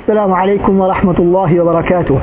السلام عليكم ورحمة الله وبركاته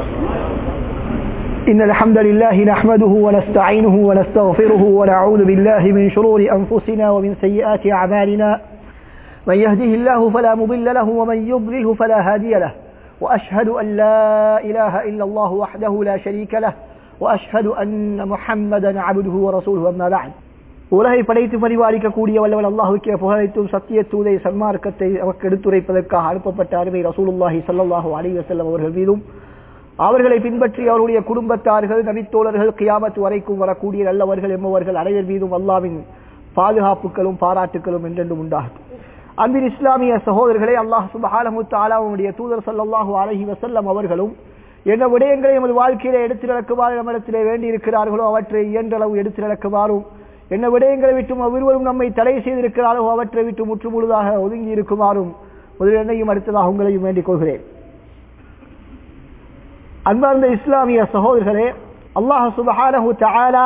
إن الحمد لله نحمده ونستعينه ونستغفره ونعوذ بالله من شرور أنفسنا ومن سيئات أعمالنا من يهده الله فلا مضل له ومن يضلله فلا هادي له وأشهد أن لا إله إلا الله وحده لا شريك له وأشهد أن محمدا عبده ورسوله أما بعد உலகை படைத்து பரிபாலிக்கக்கூடிய வல்லவன் அல்லாஹுக்கே புகழைத்தும் சத்திய தூதை சன்மார்க்கத்தை அவருக்கு எடுத்துரைப்பதற்காக அனுப்பப்பட்ட அருமை ரசூலுல்லாஹி சல்லாஹூ அலி வசல்லம் அவர்கள் மீதும் அவர்களை பின்பற்றி அவருடைய குடும்பத்தார்கள் நபித்தோழர்கள் கியாமத்து வரைக்கும் வரக்கூடிய நல்லவர்கள் என்பவர்கள் அனைவர் மீதும் அல்லாவின் பாதுகாப்புகளும் பாராட்டுகளும் என்றென்றும் உண்டாகும் அன்பின் இஸ்லாமிய சகோதரர்களே அல்லாஹ் சுபஹானஹு தாலாவுடைய தூதர் சல்லாஹூ அலஹி வசல்லம் அவர்களும் என்ன விடயங்களை எமது வாழ்க்கையிலே எடுத்து நடக்குமாறு நம்மிடத்திலே வேண்டி இருக்கிறார்களோ அவற்றை இயன்றளவு எடுத்து நடக்குமாறும் என்ன விடயங்களை விட்டும் ஒவ்வொருவரும் நம்மை தடை செய்திருக்கிறாரோ அவற்றை விட்டு முற்று முழுதாக ஒதுங்கி இருக்குமாறும் முதல் என்னையும் அடுத்ததாக உங்களையும் வேண்டிக் கொள்கிறேன் அன்பார்ந்த இஸ்லாமிய சகோதரர்களே அல்லாஹ் சுபஹானஹு தஆலா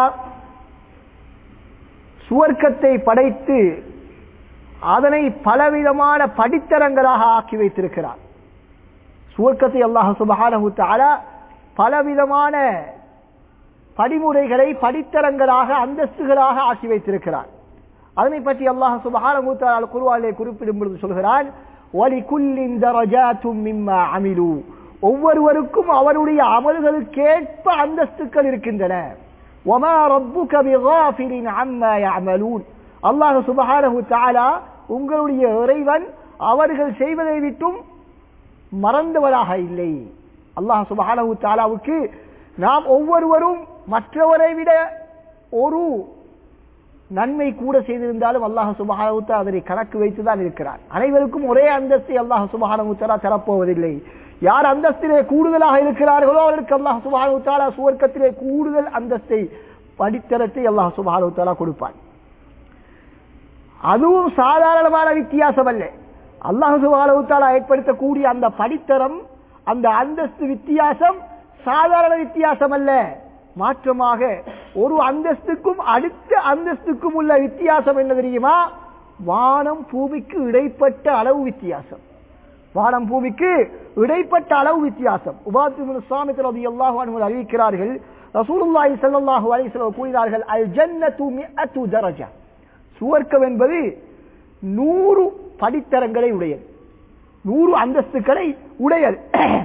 சுவர்க்கத்தை படைத்து அதனை பலவிதமான படித்தரங்களாக ஆக்கி வைத்திருக்கிறார் சுவர்க்கத்தை அல்லாஹ் சுபஹானஹு தஆலா பலவிதமான படிமுறைகளை படித்தரங்களாக அந்தஸ்துகளாக ஆக்கி வைத்திருக்கிறார் அதனை பற்றி அல்லாஹ் சுபஹானஹு தஆலா குர்ஆனிலே குறிப்பிடும் பொழுது சொல்கிறான் வலிகுல்லின் தரஜாத்தும் மிம்மா அமிலு ஒவ்வொருவருக்கும் அவருடைய அமல்களுக்கேற்ப அந்தஸ்துக்கள் இருக்கின்றன وما ربك بغافل عما يعملون அல்லாஹ் சுபஹானஹு தஆலா உங்களுடைய இறைவன் அவர்கள் செய்வதை விட்டும் மறந்தவராக இல்லை அல்லாஹ் சுபஹானஹு தஆலாவுக்கு நாம் ஒவ்வொருவரும் மற்றவரை விட ஒரு நன்மை கூட செய்திருந்தாலும் அல்லாஹ் சுபஹானவுத்தா அதனை கணக்கு வைத்துதான் இருக்கிறார் அனைவருக்கும் ஒரே அந்தஸ்தை அல்லாஹ் சுபஹானவுத்தரா தரப்போவதில்லை யார் அந்தஸ்திலே கூடுதலாக இருக்கிறார்களோ அவர்களுக்கு அல்லாஹ் சுபஹானவுத்தாலா சுவர்க்கத்திலே கூடுதல் அந்தஸ்தை படித்தரத்தை அல்லாஹ் சுபஹானவுத்தாலா கொடுப்பான் அதுவும் சாதாரணமான வித்தியாசம் அல்ல அல்லாஹ் சுபஹானவுத்தாலா ஏற்படுத்தக்கூடிய அந்த படித்தரம் அந்த அந்தஸ்து வித்தியாசம் சாதாரண வித்தியாசம் அல்ல மாற்றமாக ஒரு அந்தஸ்துக்கும் அடுத்த அந்தஸ்துக்கும் உள்ள வித்தியாசம் என்ன தெரியுமா வானம் பூமிக்கு இடைப்பட்ட அளவு வித்தியாசம் வானம் பூமிக்கு இடைப்பட்ட அளவு வித்தியாசம் உபாத்து சுவாமி ரதி அல்லாஹ் அறிவிக்கிறார்கள் ரசூலுல்லாஹி ஸல்லல்லாஹு அலைஹி வஸல்லம் கூறினார்கள் அல் ஜன்னத்து மிஅத்து தரஜா சுவர்க்கம் என்பது நூறு படித்தரங்களை உடையது நூறு அந்தஸ்துக்களை உடையது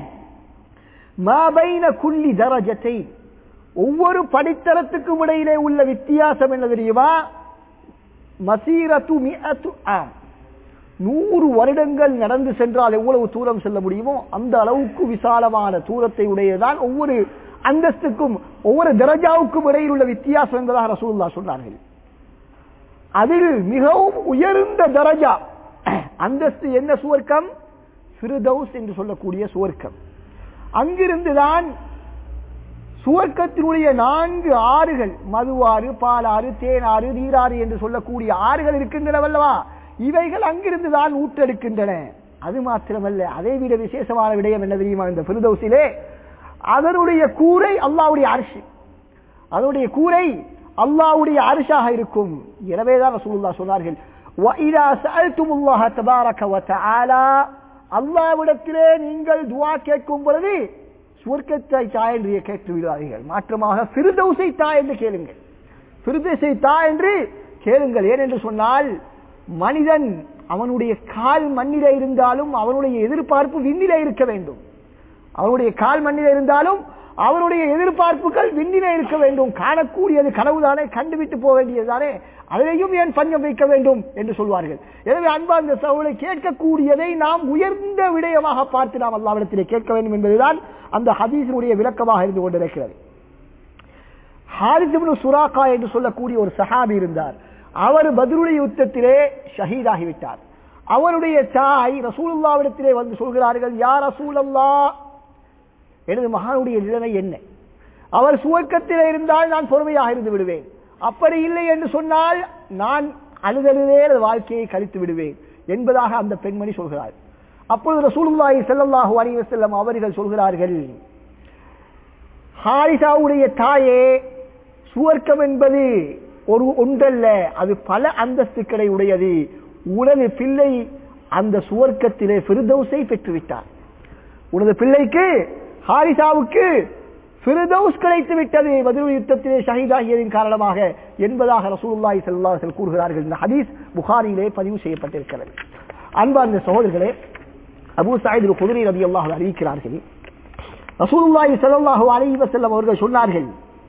மாபைன குள்ளி தரஜத்தை ஒவ்வொரு படித்தரத்துக்கும் இடையிலே உள்ள வித்தியாசம் என்ன தெரியுமா மசீரத்து மிஅத்து ஆம் நூறு வருடங்கள் நடந்து சென்றால் எவ்வளவு தூரம் செல்ல முடியுமோ அந்த அளவுக்கு விசாலமான தூரத்தை உடையதான் ஒவ்வொரு அந்தஸ்துக்கும் ஒவ்வொரு தரஜாவுக்கும் இடையில் உள்ள வித்தியாசம் என்பதாக ரசூல்லா சொன்னார்கள் அதில் மிகவும் உயர்ந்த தரஜா அந்தஸ்து என்ன சுவர்க்கம் ஃபிருதௌஸ் என்று சொல்லக்கூடிய சுவர்க்கம் அங்கிருந்துதான் சுவர்க்கத்தினுடைய நான்கு ஆறுகள் மதுவாறு பாலாறு தேனாறு நீராறு என்று சொல்லக்கூடிய ஆறுகள் இருக்கின்றனவல்லவா இவைகள் அங்கிருந்து தான் ஊற்றெடுக்கின்றன அது மாத்திரமல்ல அதை விட விசேஷமான விடயம் என்ன தெரியுமா இந்த பிரிதௌசிலே அதனுடைய கூரை அல்லாவுடைய அரிசி அதனுடைய கூரை அல்லாவுடைய அரிசாக இருக்கும் எனவேதான் ரசூலுல்லாஹ் சொன்னார்கள் அல்லாவிடத்திலே நீங்கள் துவா கேட்கும் பொழுது சுவர்க்கத்தை தா என்று கேட்டு விடாதீர்கள் மாற்றமாக பிரிதௌசை தா என்று கேளுங்கள் பிரிதேசை தா என்று கேளுங்கள் ஏனென்று சொன்னால் மனிதன் அவனுடைய கால் மண்ணில இருந்தாலும் அவனுடைய எதிர்பார்ப்பு விண்ணில இருக்க வேண்டும் அவனுடைய கால் மண்ணில இருந்தாலும் அவனுடைய எதிர்பார்ப்புகள் விண்ணில இருக்க வேண்டும் காணக்கூடியது கனவுதானே கண்டுவிட்டு போக வேண்டியதுதானே அதிலையும் ஏன் பஞ்சம் வைக்க வேண்டும் என்று சொல்வார்கள் எனவே அன்பார்ந்த சவுளை கேட்கக்கூடியதை நாம் உயர்ந்த விடயமாக பார்த்து நாம் அல்லாவிடத்திலே கேட்க வேண்டும் என்பதுதான் அந்த ஹதீஸினுடைய விளக்கமாக இருந்து கொண்டிருக்கிறது ஹாரிசிபுனு சுராக்கா என்று சொல்லக்கூடிய ஒரு சஹாபி இருந்தார் அவர் பதிலுடைய யுத்தத்திலே ஷஹீதாகிவிட்டார் அவருடைய தாய் ரசூலுல்லாவிடத்திலே வந்து சொல்கிறார்கள் யார் ரசூலல்லா எனது மகனுடைய நிலைமை என்ன அவர் சுவர்க்கத்திலே இருந்தால் நான் பொறுமையாக இருந்து விடுவேன் அப்படி இல்லை என்று சொன்னால் நான் அழுதழுதே வாழ்க்கையை கழித்து விடுவேன் என்பதாக அந்த பெண்மணி சொல்கிறார் அப்பொழுது ரசூலுல்லாஹி ஸல்லல்லாஹு அலைஹி வஸல்லம் அவர்கள் சொல்கிறார்கள் ஹாரிசாவுடைய தாயே சுவர்க்கம் என்பது ஒரு ஒன்றல்ல அது பல அந்தஸ்துக்களை உடையது உனது பிள்ளை அந்த சுவர்க்கத்திலே பெருதௌசை பெற்றுவிட்டார் உனது பிள்ளைக்கு ஹாரிசாவுக்கு ஃபிர்தௌஸ் கிடைத்து விட்டது பதில் யுத்தத்திலே ஷஹீதாகியதின் காரணமாக என்பதாக ரசூலுல்லாஹி ஸல்லல்லாஹு அலைஹி வஸல்லம் கூறுகிறார்கள் இந்த ஹதீஸ் புகாரியிலே பதிவு செய்யப்பட்டிருக்கிறது அன்பார்ந்த சகோதரர்களே அபூ சயீத் குதிரை ரலியல்லாஹு அன்ஹு அறிவிக்கிறார்கள் ரசூலுல்லாஹி ஸல்லல்லாஹு அலைஹி வஸல்லம் அவர்கள் சொன்னார்கள்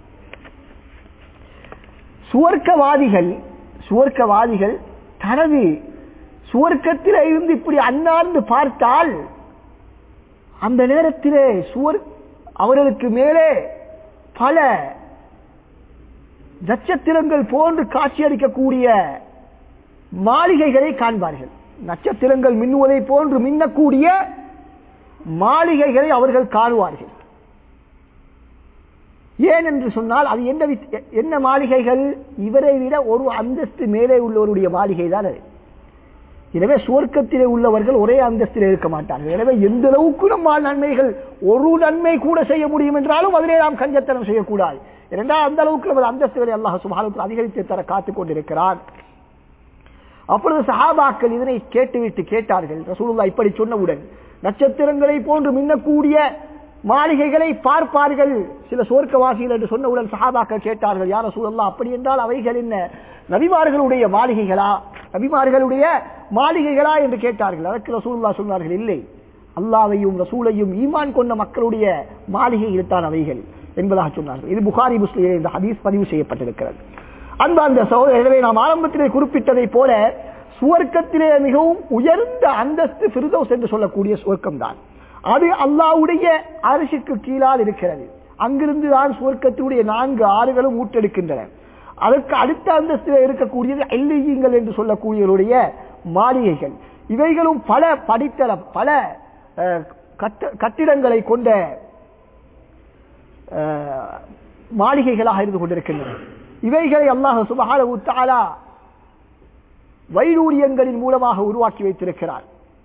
சுவர்க்கவாதிகள் சுவர்க்கவாதிகள் தனது சுவர்க்கத்தில் இருந்து இப்படி அண்ணாந்து பார்த்தால் அந்த நேரத்திலே சுவர் அவர்களுக்கு மேலே பல நட்சத்திரங்கள் போன்று காட்சியளிக்கக்கூடிய மாளிகைகளை காண்பார்கள் நட்சத்திரங்கள் மின்னுவதை போன்று மின்னக்கூடிய மாளிகைகளை அவர்கள் காணுவார்கள் ஏன் என்று சொன்னால் அது என்ன வித்- என்ன மாளிகைகள் இவரை விட ஒரு அந்தஸ்து மேலே உள்ளவருடைய மாளிகை தான் அது எனவே சுவர்க்கத்திலே உள்ளவர்கள் ஒரே அந்தஸ்திலே இருக்க மாட்டார்கள் எனவே எந்த அளவுக்கு நம்ம நன்மைகள் ஒரு நன்மை கூட செய்ய முடியும் என்றாலும் அதிலே நாம் கஞ்சத்தனம் செய்யக்கூடாது இரண்டால் அந்த அளவுக்கு நமது அந்தஸ்துகளை அல்லாஹ் சுபாலத்தில் அதிகரித்து தர காத்துக் கொண்டிருக்கிறான் அப்பொழுது சஹாபாக்கள் இதனை கேட்டுவிட்டு கேட்டார்கள் ரசூலுல்லாஹ் இப்படி சொன்னவுடன் நட்சத்திரங்களை போன்று மின்னக்கூடிய மாளிகைகளை பார்ப்பார்கள் சில சோர்க்கவாசிகள் என்று சொன்னவுடன் சஹாபாக்கள் கேட்டார்கள் யார் ரசூலுல்லாஹ் அப்படி என்றால் அவைகள் என்ன நபிமார்களுடைய மாளிகைகளா நபிமார்களுடைய மாளிகைகளா என்று கேட்டார்கள் அதற்கு ரசூலுல்லாஹ் சொன்னார்கள் இல்லை அல்லாவையும் ரசூலையும் ஈமான் கொண்ட மக்களுடைய மாளிகைகள் தான் அவைகள் என்பதாக சொன்னார்கள் இது புகாரி முஸ்லிமில் இந்த ஹதீஸ் பதிவு செய்யப்பட்டிருக்கிறது அன்பார்ந்த சகோதரர் எனவே நாம் ஆரம்பத்திலே குறிப்பிட்டதை போல சுவர்க்கத்திலே மிகவும் உயர்ந்த அந்தஸ்து ஃபிர்தௌஸ் என்று சொல்லக்கூடிய சுவர்க்கம் தான் அது அல்லாஹ்வுடைய அரிசிக்கு கீழால் இருக்கிறது அங்கிருந்து தான் சுவர்க்கத்தினுடைய நான்கு ஆறுகளும் ஊற்றெடுக்கின்றன அதற்கு அடுத்த அந்தஸ்தில் இருக்கக்கூடியது எல்லியங்கள் என்று சொல்லக்கூடியவருடைய மாளிகைகள் இவைகளும் பல படித்தள பல அஹ், கட்ட- கட்டிடங்களை கொண்ட அஹ், மாளிகைகளாக இருந்து கொண்டிருக்கின்றன இவைகளை அல்லாஹ் சுபஹானஹு தஆலா வைடூரியங்களின் மூலமாக உருவாக்கி வைத்திருக்கிறார்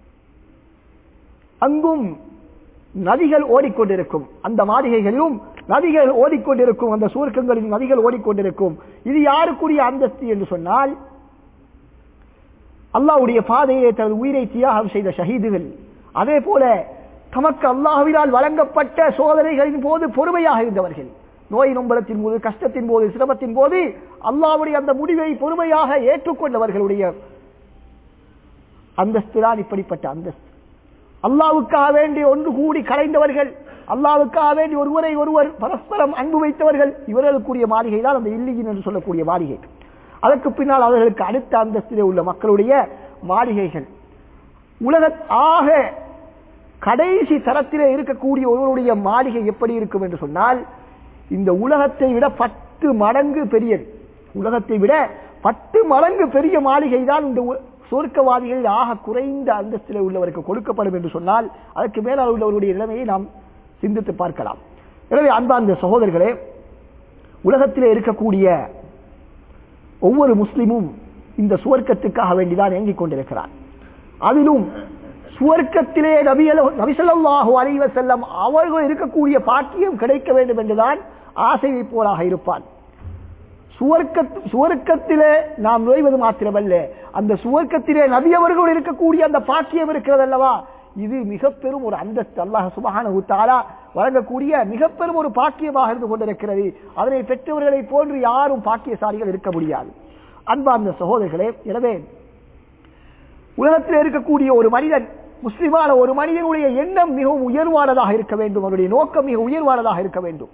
அங்கும் நதிகள் ஓடிக்கொண்டிருக்கும் அந்த மாளிகைகளிலும் நதிகள் ஓடிக்கொண்டிருக்கும் அந்த சுவர்க்கங்களின் நதிகள் ஓடிக்கொண்டிருக்கும் இது யாருக்குரிய அந்தஸ்து என்று சொன்னால் அல்லாஹ்வுடைய பாதையிலே தனது உயிரை தியாகம் செய்த ஷஹீதுகள் அதே போல தமக்கு அல்லாஹ்வினால் வழங்கப்பட்ட சோதனைகளின் போது பொறுமையாக இருந்தவர்கள் நோய் நொம்பலத்தின் போது கஷ்டத்தின் போது சிரமத்தின் போது அல்லாஹ்வுடைய அந்த முடிவை பொறுமையாக ஏற்றுக்கொண்டவர்களுடைய அந்தஸ்து தான் இப்படிப்பட்ட அந்தஸ்து அல்லாவுக்காக வேண்டி ஒன்று கூடி கலைந்தவர்கள் அல்லாவுக்காக வேண்டி ஒருவரை ஒருவர் பரஸ்பரம் அன்பு வைத்தவர்கள் இவர்களுக்குரிய மாளிகை தான் அந்த இல்லியின் என்று சொல்லக்கூடிய மாளிகை அதற்கு பின்னால் அவர்களுக்கு அடுத்த அந்தஸ்திலே உள்ள மக்களுடைய மாளிகைகள் உலக ஆக கடைசி தரத்திலே இருக்கக்கூடிய ஒருவருடைய மாளிகை எப்படி இருக்கும் என்று சொன்னால் இந்த உலகத்தை விட பத்து மடங்கு பெரியது உலகத்தை விட பத்து மடங்கு பெரிய மாளிகை தான் இந்த உ- சொர்க்கவாதிகளில் ஆக குறைந்த அந்தஸ்திலே உள்ளவருக்கு கொடுக்கப்படும் என்று சொன்னால் அதற்கு மேலால் உள்ளவருடைய நிலைமையை நாம் சிந்தித்து பார்க்கலாம் எனவே அன்பார்ந்த சகோதரர்களே உலகத்திலே இருக்கக்கூடிய ஒவ்வொரு முஸ்லிமும் இந்த சுவர்க்கத்துக்காக வேண்டிதான் ஏங்கிக் கொண்டிருக்கிறார் அதிலும் சுவர்க்கத்திலே நபியல நபிசல்லாஹு அலைஹி வஸல்லம் அவர்கள் இருக்கக்கூடிய பாக்கியம் கிடைக்க வேண்டும் என்றுதான் ஆசை வைப்போராக இருப்பான் சுவர்க்க சுவர்க்கத்திலே நாம் நுழைவது மாத்திரமல்ல அந்த சுவர்க்கத்திலே நபி அவர்கள் இருக்கக்கூடிய அந்த பாக்கியம் இருக்கிறது அல்லவா இது மிக பெரும் ஒரு அந்தஸ்து அல்லாஹ் சுபஹானஹு தஆலா வழங்கக்கூடிய மிக பெரும் ஒரு பாக்கியமாக இருந்து கொண்டிருக்கிறது அதனை பெற்றவர்களை போன்று யாரும் பாக்கியசாலிகள் இருக்க முடியாது அன்பார்ந்த சகோதரர்களே எனவே உலகத்தில் இருக்கக்கூடிய ஒரு மனிதன் முஸ்லிமான ஒரு மனிதனுடைய எண்ணம் மிகவும் உயர்வானதாக இருக்க வேண்டும் அவருடைய நோக்கம் மிக உயர்வானதாக இருக்க வேண்டும்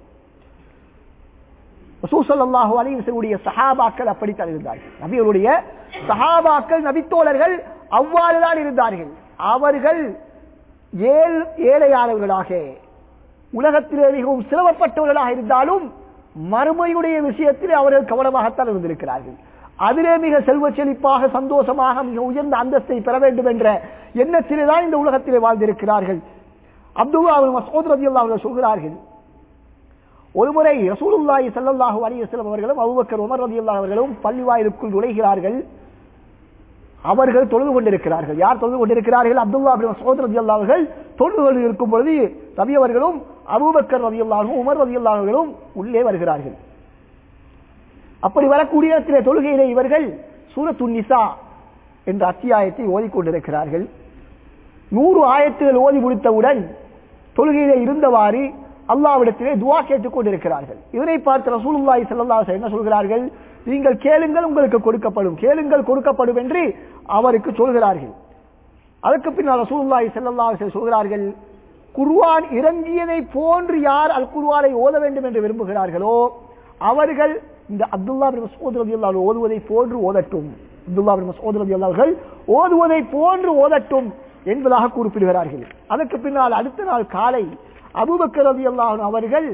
ரசூசல்லாஹு அலிவசனுடைய சஹாபாக்கள் அப்படித்தான் இருந்தார்கள் நபிகளுடைய சஹாபாக்கள் நபித்தோழர்கள் அவ்வாறுதான் இருந்தார்கள் அவர்கள் ஏழ் ஏழையானவர்களாக உலகத்திலே மிகவும் சிரமப்பட்டவர்களாக இருந்தாலும் மறுமையுடைய விஷயத்திலே அவர்கள் கவனமாகத்தான் இருந்திருக்கிறார்கள் அதிலே மிக செல்வ செழிப்பாக சந்தோஷமாக மிக உயர்ந்த அந்தஸ்தை பெற வேண்டும் என்ற எண்ணத்திலே தான் இந்த உலகத்திலே வாழ்ந்திருக்கிறார்கள் அப்துல்லா மசோத் ரதி அவர்கள் சொல்கிறார்கள் ஒருமுறை ரசூலுல்லாஹி ஸல்லல்லாஹு அலைஹி வஸல்லம் அவர்களும் அபூபக்கர் உமர் ரலியல்லாஹு அவர்களும் பள்ளி வாயிலுக்குள் நுழைகிறார்கள் அவர்கள் தொழுது கொண்டிருக்கிறார்கள் யார் தொழுது கொண்டிருக்கிறார்கள் அப்துல்லா பின் மஸ்ஊத் ரலியல்லாஹு அவர்கள் தொழுது கொண்டு இருக்கும் பொழுது நபி அவர்களும் அபூபக்கர் ரலியல்லாஹு உமர் ரலியல்லாஹு அவர்களும் உள்ளே வருகிறார்கள் அப்படி வரக்கூடிய இடத்திலே தொழுகையிலே இவர்கள் சூரத்து நிசா என்ற அத்தியாயத்தை ஓதிக்கொண்டிருக்கிறார்கள் நூறு ஆயத்துகள் ஓதி முடித்தவுடன் தொழுகையிலே இருந்தவாறு அல்லாவிடத்திலே துவா கேட்டுக் கொண்டிருக்கிறார்கள் இதனை பார்த்து ரசூலுல்லாஹி ஸல்லல்லாஹு அலைஹி வஸல்லம் என்ன சொல்கிறார்கள் நீங்கள் கேளுங்கள் உங்களுக்கு கொடுக்கப்படும் கேளுங்கள் கொடுக்கப்படும் என்று அவருக்கு சொல்கிறார்கள் அதற்கு பின்னால் ரசூலுல்லாஹி ஸல்லல்லாஹு அலைஹி வஸல்லம் சொல்கிறார்கள் குர்ஆன் இறங்கியதை போன்று யார் அல் குர்ஆனை ஓத வேண்டும் என்று விரும்புகிறார்களோ அவர்கள் இந்த அப்துல்லா பின் மஸ்ஊத் ரலியல்லாஹு அன்ஹு ஓதுவதை போன்று ஓதட்டும் அப்துல்லா பின் மஸ்ஊத் ரலியல்லாஹு அவர்கள் ஓதுவதை போன்று ஓதட்டும் என்பதாக குறிப்பிடுகிறார்கள் அதற்கு பின்னால் அடுத்த நாள் காலை அபூபக்கர் ரலியல்லாஹு அன்ஹு அவர்கள்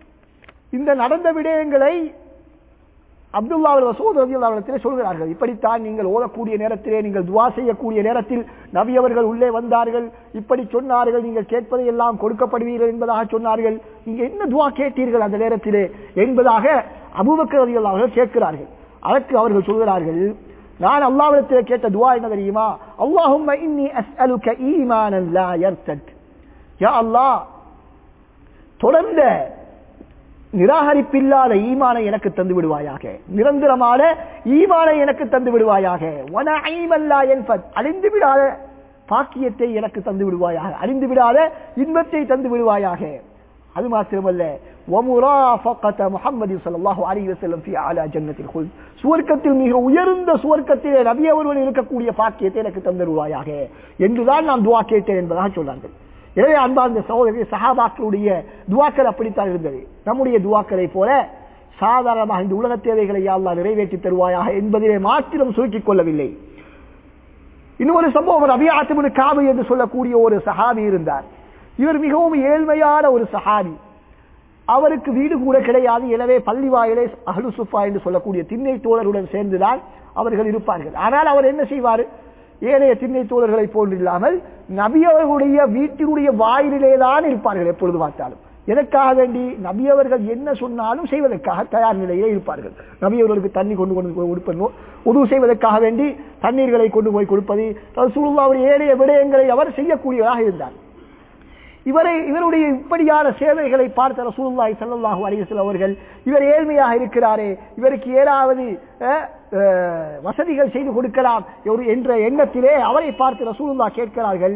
இந்த நடந்த விடயங்களை அப்துல்லா மசூத் ரதியுல்லாவிடத்திலே சொல்கிறார்கள் இப்படித்தான் நீங்கள் ஓதக்கூடிய நேரத்திலே நீங்கள் துவா செய்யக்கூடிய நேரத்தில் நபி அவர்கள் உள்ளே வந்தார்கள் இப்படி சொன்னார்கள் நீங்கள் கேட்பதை எல்லாம் கொடுக்கப்படுவீர்கள் என்பதாக சொன்னார்கள் நீங்க என்ன துவா கேட்டீர்கள் அந்த நேரத்திலே என்பதாக அபூபக்கர் ரதியுல்லா அவர்கள் கேட்கிறார்கள் அதற்கு அவர்கள் சொல்கிறார்கள் நான் அல்லாவிடத்திலே கேட்ட துவா என்ன தெரியுமா அல்லாஹும்ம இன்னி அஸ்அலுக ஈமானன் லா யர்தத் யா அல்லாஹ் தொடர்ந்த நிராகரிப்பில்லாத ஈமானை எனக்கு தந்து விடுவாயாக நிரந்தரமான ஈமானை எனக்கு தந்து விடுவாயாக வனஐமல்லா என்பத் அழிந்து விடாத பாக்கியத்தை எனக்கு தந்து விடுவாயாக அழிந்து விடாத இன்பத்தை தந்து விடுவாயாக அது மாத்திரமல்ல வமுராஃபகத முஹம்மது ஸல்லல்லாஹு அலைஹி வஸல்லம் ஃபீ அலா ஜன்னத்தில் குல் சுவர்க்கத்தில் மிக உயர்ந்த சுவர்க்கத்திலே நபி அவர்கள் இருக்கக்கூடிய பாக்கியத்தை எனக்கு தந்துடுவாயாக என்றுதான் நான் துவா கேட்டேன் என்பதாக சொன்னார்கள் எனவே அன்பார்ந்த சகோதரி சஹாபாக்களுடைய துவாக்கள் அப்படித்தான் இருந்தது நம்முடைய துவாக்களை போல சாதாரணமாக இந்த உலக தேவைகளை யாழ்லா நிறைவேற்றி தருவாயாக என்பதிலே மாத்திரம் சுருக்கிக் கொள்ளவில்லை இன்னொரு சம்பவம் அபியாத்துமனு காபு என்று சொல்லக்கூடிய ஒரு சஹாபி இருந்தார் இவர் மிகவும் ஏழ்மையான ஒரு சஹாபி அவருக்கு வீடு கூட கிடையாது எனவே பள்ளி வாயிலே அஹ்லு சுஃபா என்று சொல்லக்கூடிய திண்ணை தோழருடன் சேர்ந்துதான் அவர்கள் இருப்பார்கள் ஆனால் அவர் என்ன செய்வார் ஏனைய திண்ணை தோழர்களை போன்றில்லாமல் நபி அவர்களுடைய வீட்டினுடைய வாயிலே தான் இருப்பார்கள் எப்பொழுது பார்த்தாலும் எதற்காக வேண்டி நபி அவர்கள் என்ன சொன்னாலும் செய்வதற்காக தயார் நிலையிலே இருப்பார்கள் நபி அவர்களுக்கு தண்ணி கொண்டு கொண்டு போய் கொடுப்பது உதவு செய்வதற்காக வேண்டி தண்ணீர்களை கொண்டு போய் கொடுப்பது சூழ்நிலை ஏனைய விடயங்களை அவர் செய்யக்கூடியவராக இருந்தார் இவரை இவருடைய இப்படியான சேவைகளை பார்த்த ரசூலுல்லாஹி ஸல்லல்லாஹு அலைஹி வஸல்லம் அவர்கள் இவர் ஏழ்மையாக இருக்கிறாரே இவருக்கு ஏதாவது அஹ், அஹ், வசதிகள் செய்து கொடுக்கலாம் ஒரு என்ற எண்ணத்திலே அவரை பார்த்து ரசூலுல்லாஹ் கேட்கிறார்கள்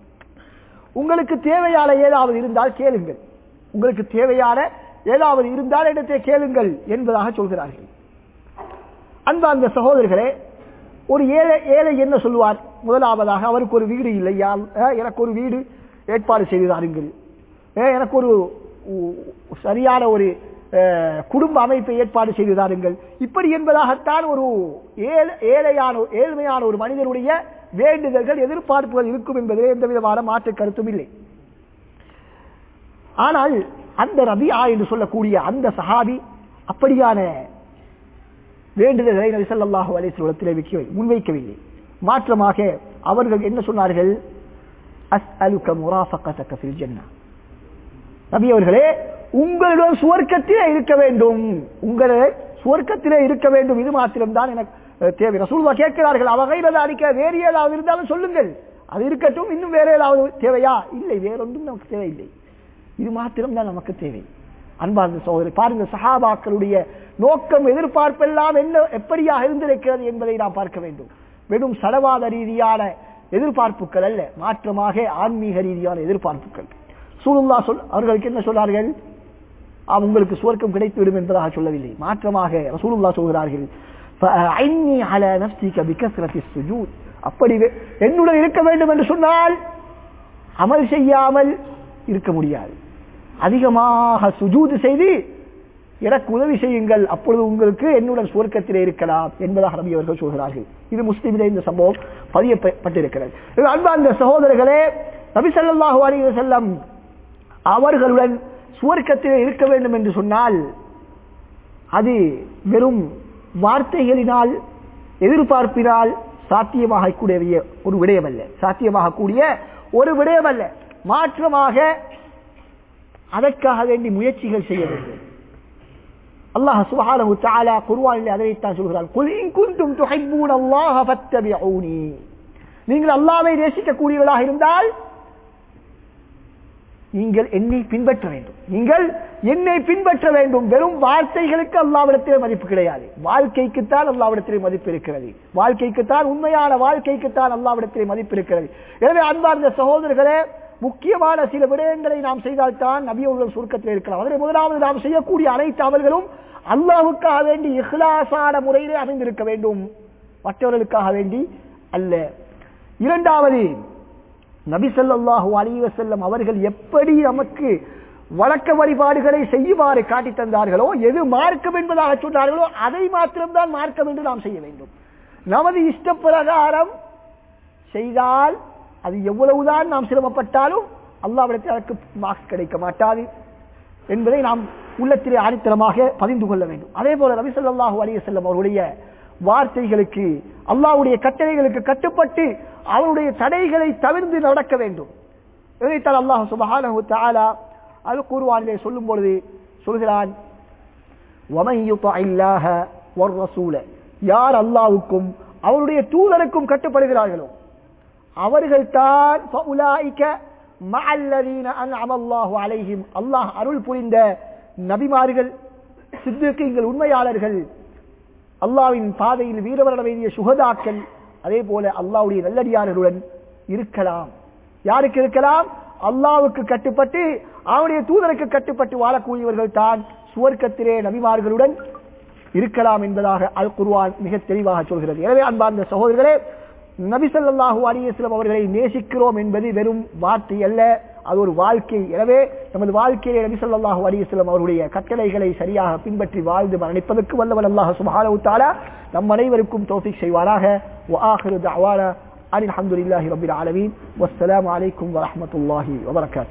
உங்களுக்கு தேவையான ஏதாவது இருந்தால் கேளுங்கள் உங்களுக்கு தேவையான ஏதாவது இருந்தால் இடத்தை கேளுங்கள் என்பதாக சொல்கிறார்கள் அன்பார்ந்த சகோதரர்களே ஒரு ஏழை ஏழை என்ன சொல்லுவார் முதலாவதாக அவருக்கு ஒரு வீடு இல்லையா அஹ், எனக்கு ஒரு வீடு ஏற்பாடு செய்து தாருங்கள் அஹ், எனக்கு ஒரு உ- சரியான ஒரு அஹ், குடும்ப அமைப்பை ஏற்பாடு செய்து தாருங்கள் இப்படி என்பதாகத்தான் ஒரு ஏழை ஏழையான ஏழ்மையான ஒரு மனிதனுடைய வேண்டுதல்கள் எதிர்பார்ப்புகள் இருக்கும் என்பதிலே எந்த விதமான மாற்று கருத்தும் இல்லை ஆனால் அந்த ரபியா என்று சொல்லக்கூடிய அந்த சஹாபி அப்படியான வேண்டுதல்களை நபி ஸல்லல்லாஹு அலைஹி வஸல்லத்திலே வைக்க முன்வைக்கவில்லை மாற்றமாக அவர்கள் என்ன சொன்னார்கள் அஸ்அலுக முராஃபகதக ஃபில் ஜன்னah நபி அவர்களே உங்களுடன் சுவர்க்கத்திலே இருக்க வேண்டும் உங்களை சுவர்க்கத்திலே இருக்க வேண்டும் இது மாத்திரம்தான் எனக்கு அஹ், தேவை ரசூலுல்லா கேட்கிறார்கள் அவகையில் அடிக்க வேறு ஏதாவது இருந்தாலும் சொல்லுங்கள் அது இருக்கட்டும் இன்னும் வேற ஏதாவது தேவையா இல்லை வேறொன்றும் நமக்கு தேவையில்லை இது மாத்திரம்தான் நமக்கு தேவை அன்பார்ந்த சகோதரி பாருங்க சஹாபாக்களுடைய நோக்கம் எதிர்பார்ப்பெல்லாம் என்ன எப்படியாக இருந்திருக்கிறது என்பதை நாம் பார்க்க வேண்டும் வெறும் சடவாத ரீதியான எதிர்பார்ப்புகள் அல்ல மாற்றமாக ஆன்மீக ரீதியான எதிர்பார்ப்புகள் சூலுல்லா சொல் அவர்களுக்கு என்ன சொன்னார்கள் ஆ, உங்களுக்கு சுவர்க்கம் கிடைத்துவிடும் என்பதாக சொல்லவில்லை மாற்றமாக ரசூலுல்லா சொல்கிறார்கள் فَأَعِنِّي عَلَى نَفْسِكَ بِكَثْرَةِ السُّجُودِ அப்படி வே- என்னுடன் இருக்க வேண்டும் என்று சொன்னால் அமல் செய்யாமல் இருக்க முடியாது அதிகமாக சுஜூது செய்து எனக்கு உதவி செய்யுங்கள் அப்பொழுது உங்களுக்கு என்னுடன் சுவர்க்கத்திலே இருக்கலாம் என்பதாக நபி அவர்கள் சொல்கிறார்கள் இது முஸ்லிமிலே இந்த சம்பவம் பதியப்பட்டிருக்கிறது இது அன்பார்ந்த சகோதரர்களே நபி ஸல்லல்லாஹு அலைஹி வஸல்லம் அவர்களுடன் சுவர்க்கத்திலே இருக்க வேண்டும் என்று சொன்னால் அது வெறும் வார்த்தைகளினால் எதிர்பார்ப்பினால் சாத்தியமாகக்கூடிய ஒரு விடயமல்ல சாத்தியமாகக்கூடிய ஒரு விடயமல்ல மாற்றமாக அதற்காக வேண்டி முயற்சிகள் செய்ய வேண்டும் அல்லாஹ் சுப்ஹானஹு தஆலா குர்ஆனில் அதைத்தான் சொல்கிறார் குல் இன் குன்தும் துஹிப்பூன அல்லாஹ ஃபத்தபிஊனி நீங்கள் அல்லாஹ்வை நேசிக்கக்கூடியவர்களாக இருந்தால் நீங்கள் என்னை பின்பற்ற வேண்டும் நீங்கள் என்னை பின்பற்ற வேண்டும் வெறும் வார்த்தைகளுக்கு அல்லாவிடத்திலே மதிப்பு கிடையாது வாழ்க்கைக்குத்தான் அல்லாவிடத்திலே மதிப்பு இருக்கிறது வாழ்க்கைக்குத்தான் உண்மையான வாழ்க்கைக்குத்தான் அல்லாவிடத்திலே மதிப்பு இருக்கிறது எனவே அன்பார்ந்த சகோதரர்களே முக்கியமான சில விடயங்களை நாம் செய்தால்தான் நபியவர்கள் சுருக்கத்தில் இருக்கலாம் அதில் முதலாவது நாம் செய்யக்கூடிய அனைத்து அமல்களும் அல்லாஹுக்காக வேண்டி இஹ்லாசான முறையிலே அமைந்திருக்க வேண்டும் மற்றவர்களுக்காக வேண்டி அல்ல இரண்டாவது நபி ஸல்லல்லாஹு அலைஹி வஸல்லம் அவர்கள் எப்படி நமக்கு வழக்க வழிபாடுகளை செய்யுமாறு காட்டி தந்தார்களோ எது மார்க்கம் என்பதாக சொன்னார்களோ அதை மாத்திரம்தான் மார்க்கம் என்று நாம் செய்ய வேண்டும் நமது இஷ்ட பிரகாரம் செய்தால் அது எவ்வளவுதான் நாம் சிரமப்பட்டாலும் அல்லாவிடத்தில் அதற்கு மார்க்ஸ் கிடைக்க மாட்டாது என்பதை நாம் உள்ளத்திலே ஆணித்தரமாக பதிந்து கொள்ள வேண்டும் அதே போல நபி ஸல்லல்லாஹு அலைஹி வஸல்லம் அவருடைய வார்த்தைகளுக்கு அல்லாஹ்வுடைய கட்டளைகளுக்கு கட்டுப்பட்டு அவருடைய தடைகளை தவிர்த்து நடக்க வேண்டும் இதைத்தான் அல்லாஹ் சுபஹானஹு தஆலா அல் குர்ஆனிலே சொல்லும் பொழுது சொல்கிறான் وَمَن يُطِعِ اللَّهَ وَالرَّسُولَ யார் அல்லாஹ்வுக்கும் அவருடைய தூதருக்கும் கட்டுப்படுகிறார்களோ அவர்கள் தான் فَأُولَئِكَ مَعَ الَّذِينَ أَنْعَمَ اللَّهُ عَلَيْهِمْ அல்லாஹ் அருள் புரிந்த நபிமார்கள் சித்திகீங்கள் உண்மையாளர்கள் அல்லாவின் பாதையில் வீரவரண வேண்டிய சுகதாக்கள் அதே போல அல்லாவுடைய நல்லடியார்களுடன் இருக்கலாம் யாருக்கு இருக்கலாம் அல்லாவுக்கு கட்டுப்பட்டு அவனுடைய தூதருக்கு கட்டுப்பட்டு வாழக்கூடியவர்கள் தான் சுவர்க்கத்திலே நபிமார்களுடன் இருக்கலாம் என்பதாக அல் குர்ஆன் மிக தெளிவாக சொல்கிறது எனவே அன்பார்ந்த சகோதரர்களே நபி ஸல்லல்லாஹு அலைஹி வஸல்லம் அவர்களை நேசிக்கிறோம் என்பது வெறும் வார்த்தை அல்ல அது ஒரு வாழ்க்கை எனவே நமது வாழ்க்கையிலே நபி ஸல்லல்லாஹு அலைஹி வஸல்லம் அவருடைய கட்டளைகளை சரியாக பின்பற்றி வாழ்ந்து மரணிப்பதற்கு வல்லவன் அல்லாஹ் சுப்ஹானஹு தஆலா நம் அனைவருக்கும் தௌஃபீக் செய்வாராக وآخر دعوانا أن الحمد لله رب العالمين والسلام عليكم ورحمة الله وبركاته